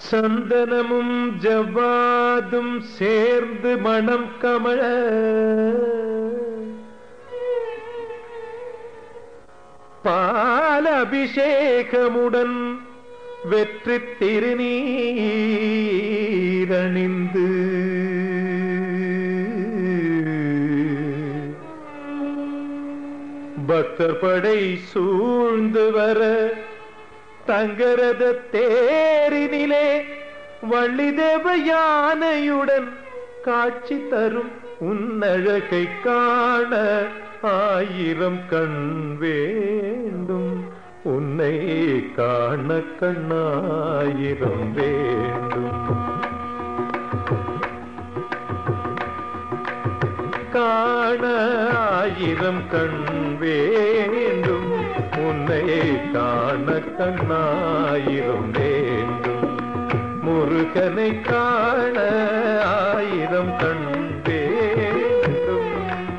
சந்தனமும் ஜவ்வாதும் சேர்ந்து மணம் கமழ பால் அபிஷேகமுடன் வெற்றி திருநீரணிந்து பக்தர் படை சூழ்ந்து வர தங்கரத தேரினிலே வள்ளிதேவ யானையுடன் காட்சி தரும் உன்னழகை காண ஆயிரம் கண் வேண்டும் உன்னை காண கண்ணாயிரம் வேண்டும் காண ஆயிரம் கண் வேண்டும் உன்னை காண கண்ணாயிரம் வேண்டும் முருகனை காண ஆயிரம் கண் வேண்டும்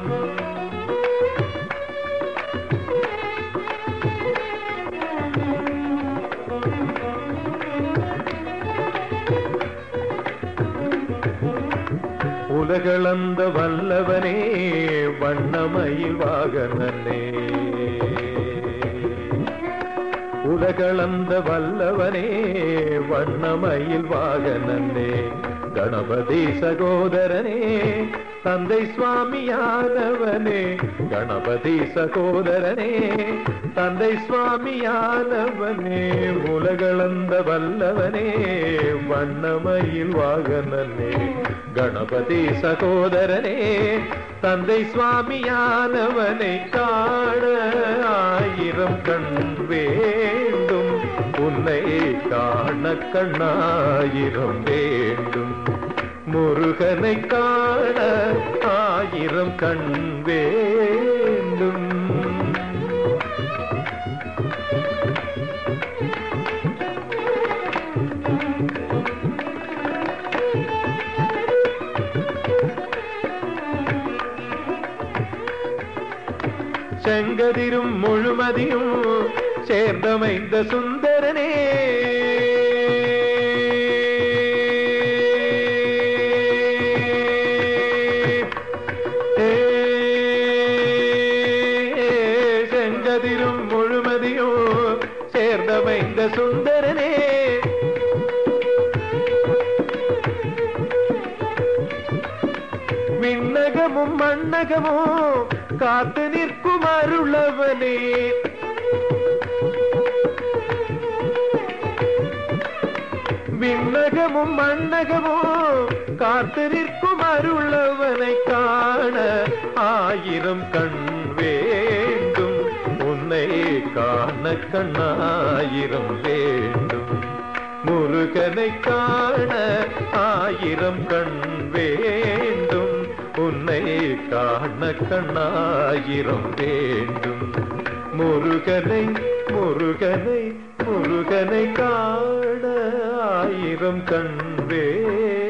உலகளந்த வல்லவனே வண்ணமயில் வாகனனே உலகளந்த வல்லவனே வண்ணமயில் வாகனனே கணபதி சகோதரனே தந்தை சுவாமியானவனே கணபதி சகோதரனே தந்தை சுவாமியானவனே உலகளந்த வல்லவனே வண்ணமயில் வாகனனே கணபதி சகோதரனே தந்தை சுவாமியானவனை காண ஆயிரம் கண் வேண்டும் உன்னை காண கண்ணாயிரம் வேண்டும் முருகனை காண ஆயிரம் கண் வேண்டும் செங்கதிரும் முழுமதியும் சேர்ந்தமைந்த சுந்தரனே செங்கதிரும் முழுமதியும் சேர்ந்தமைந்த சுந்தரனே விண்ணகமும் மண்ணகமும் காத்து நிற்கும் அருளவனே விண்ணகமும் மண்ணகமும் காத்து நிற்கும் அருளவனை காண ஆயிரம் கண் வேண்டும் உன்னை காண கண்ணாயிரம் வேண்டும் முருகனை காண ஆயிரம் கண் வேண்டும் உன்னை காண கண்ணாயிரம் வேண்டும் முருகனை முருகனை முருகனை காண ஆயிரம் கண் வேண்டும்